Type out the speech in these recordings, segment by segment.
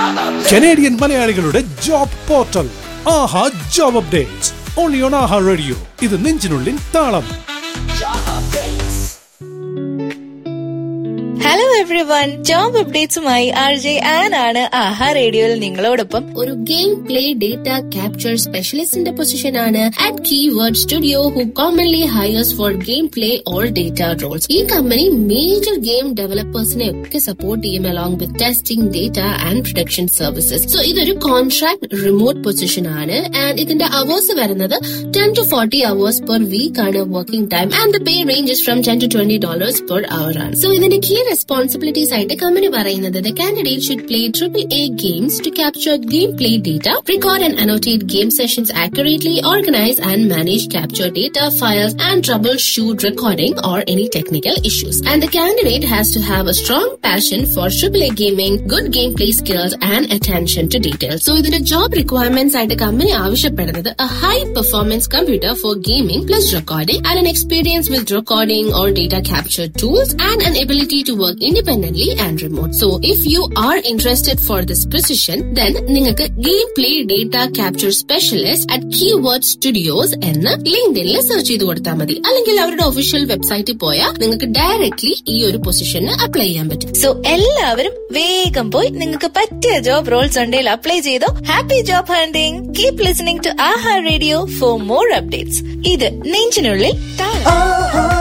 Canadian മലയാളികളുടെ job portal Aha job updates only on Aha radio ഇത് നെഞ്ചിനുള്ളിൽ താളം ഹലോ എവ്രി വൺ ജോബ് അപ്ഡേറ്റ്സുമായി ആർ ജെ ആൻ ആണ് ആഹാ റേഡിയോയിൽ നിങ്ങളോടൊപ്പം ഒരു ഗെയിം പ്ലേ ഡേറ്റ ക്യാപ്ചർ സ്പെഷ്യലിസ്റ്റിന്റെ പൊസിഷൻ ആണ് at keyword studio who commonly hires for game play all data roles ഈ കമ്പനി മേജർ ഗെയിം ഡെവലപ്പേഴ്സിനെ ഒക്കെ സപ്പോർട്ട് ചെയ്യും along with testing data and production services so ഇതൊരു കോൺട്രാക്ട് റിമോട്ട് പൊസിഷൻ ആണ് and ഇതിന്റെ hours വരുന്നത് ten to forty hours per week ആണ് working time and the pay ranges from ten to twenty dollars per hour ആണ് so ഇതിന്റെ key responsibilities ആയിട്ട് company പറയുന്നത് the candidate should play triple A games to capture game play data record and annotate game sessions accurately, organize and manage capture data files, and troubleshoot recording or any technical issues. And the candidate has to have a strong passion for AAA gaming, good gameplay skills, and attention to detail. So ഇതിന്റെ job requirements ആയിട്ട് company ആവശ്യപ്പെടുന്നത് a high performance computer for gaming plus recording and an experience with recording or data capture tools and an ability to work independently and remote. So if you are interested for this position, then നിങ്ങൾക്ക് game play data capture specialist at keyword studios എന്ന് ലിങ്ക്ഡിനിൽ search ചെയ്ത് കൊടുത്താൽ മതി അല്ലെങ്കിൽ അവരുടെ official വെബ്സൈറ്റിൽ പോയാൽ നിങ്ങൾക്ക് ഡയറക്ട്ലി ഈ ഒരു പൊസിഷന് അപ്ലൈ ചെയ്യാൻ പറ്റും സോ എല്ലാവരും വേഗം പോയി നിങ്ങൾക്ക് പറ്റിയ ജോബ് റോൾസ് ഉണ്ടെങ്കിൽ അപ്ലൈ ചെയ്തോ happy job hunting keep listening to Aha radio for more updates ഇത് നെഞ്ചിനുള്ളിൽ താളം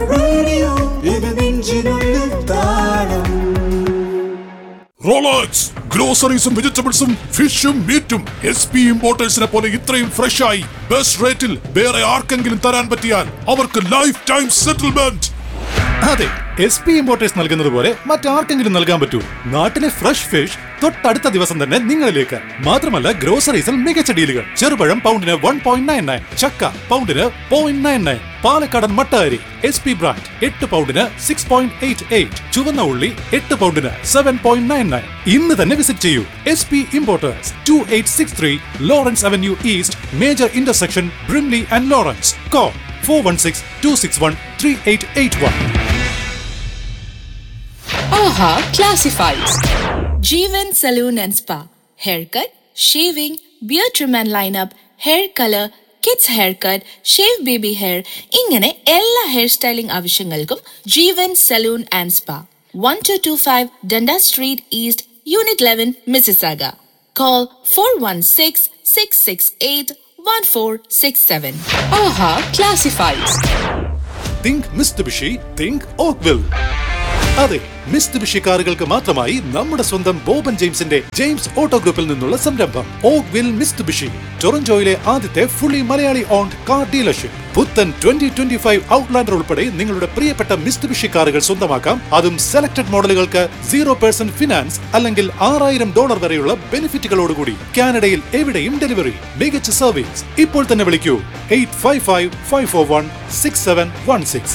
റോളക്സ് ഗ്രോസറീസും വെജിറ്റബിൾസും ഫിഷും മീറ്റും എസ് പി ഇമ്പോർട്ടേഴ്സിനെ പോലെ ഇത്രയും ഫ്രഷ് ആയി ബെസ്റ്റ് റേറ്റിൽ വേറെ ആർക്കെങ്കിലും തരാൻ പറ്റിയാൽ അവർക്ക് ലൈഫ് ടൈം സെറ്റിൽമെന്റ് അതെ എസ് പി ഇമ്പോർട്ടേഴ്സ് നൽകുന്നത് പോലെ മറ്റാർക്കെങ്കിലും നൽകാൻ പറ്റൂ നാട്ടിലെ ഫ്രഷ് ഫിഷ് തൊട്ടടുത്ത ദിവസം തന്നെ നിങ്ങളിലേക്ക് മാത്രമല്ല ഗ്രോസറീസിൽ മികച്ച ഡീലുകൾ ചെറുപഴം പൗണ്ടിന് വൺ പോയിന്റ് നയൻ നയൻ ചക്ക പൗണ്ടിന് പോയിന്റ് നയൻ നയൻ പാലക്കാടൻ മട്ട അരി എസ് പി ബ്രാൻഡ് എട്ട് പൗണ്ടിന് സിക്സ് പോയിന്റ് എയ്റ്റ് എയ്റ്റ് ചുവന്ന ഉള്ളി എട്ട് പൗണ്ടിന് സെവൻ പോയിന്റ് നയൻ നയൻ ഇന്ന് തന്നെ വിസിറ്റ് ചെയ്യൂ S P importers two eight six three Lawrence avenue east major intersection Brimley and Lawrence call four one six two six one three eight eight one Aha classifieds Jeevan salon and spa hair cut shaving beard trim and lineup hair colour kids hair cut shave baby hair ഇങ്ങനെ എല്ലാ hair styling ആവശ്യങ്ങൾക്കും Jeevan salon and spa one two two five Dundas street east unit eleven Mississauga call four one six six six eight one four six seven Aha classifieds think Mitsubishi think Oakville അതെ Mitsubishi കാറുകൾക്ക് മാത്രമായി നമ്മുടെ സ്വന്തം Boban ജെയിംസിന്റെ James auto ഗ്രൂപ്പിൽ നിന്നുള്ള സംരംഭം okay will Mitsubishi ടൊറന്റോയിലെ ആദ്യത്തെ fully Malayali owned car dealership പുത്തൻ ട്വന്റി ട്വന്റി ഫൈവ് ഔട്ട്ലാൻഡർ ഉൾപ്പെടെ നിങ്ങളുടെ പ്രിയപ്പെട്ട മിസ്തുബിഷി കാറുകൾ സ്വന്തമാക്കാം അതും സെലക്ടഡ് മോഡലുകൾക്ക് സീറോ പെർസെന്റ് ഫിനാൻസ് അല്ലെങ്കിൽ ആറായിരം ഡോളർ വരെയുള്ള ബെനിഫിറ്റുകളോടുകൂടി കാനഡയിൽ എവിടെയും ഡെലിവറി മികച്ച സർവീസ് ഇപ്പോൾ തന്നെ വിളിക്കൂ eight five five five four one six seven one six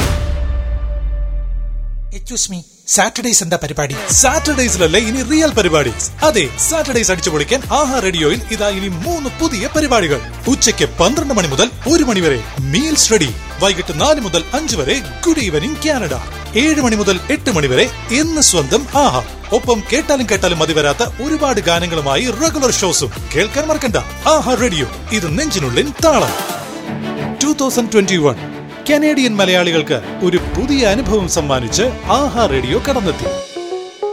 excuse me Saturdays എന്താ പരിപാടി സാറ്റർഡേസിലല്ലേ ഇനി റിയൽ പരിപാടി അതെ സാറ്റർഡേസ് അടിച്ചു പൊളിക്കാൻ ആഹാ റേഡിയോയിൽ ഇതാ ഇനി മൂന്ന് പുതിയ പരിപാടികൾ ഉച്ചയ്ക്ക് പന്ത്രണ്ട് മണി മുതൽ ഒരു മണി വരെ മീൽസ് റെഡി വൈകിട്ട് നാല് മുതൽ അഞ്ച് വരെ ഗുഡ് ഈവനിംഗ് കാനഡ ഏഴ് മണി മുതൽ എട്ട് മണി വരെ എന്ന് സ്വന്തം ആഹാ ഒപ്പം കേട്ടാലും കേട്ടാലും മതി വരാത്ത ഒരുപാട് ഗാനങ്ങളുമായി റെഗുലർ ഷോസും കേൾക്കാൻ മറക്കണ്ട ആഹാ റേഡിയോ ഇത് നെഞ്ചിനുള്ളിൽ താളം two thousand twenty one Canadian മലയാളികൾക്ക് ഒരു പുതിയ അനുഭവം സമ്മാനിച്ച് ആഹാ റേഡിയോ കടന്നെത്തി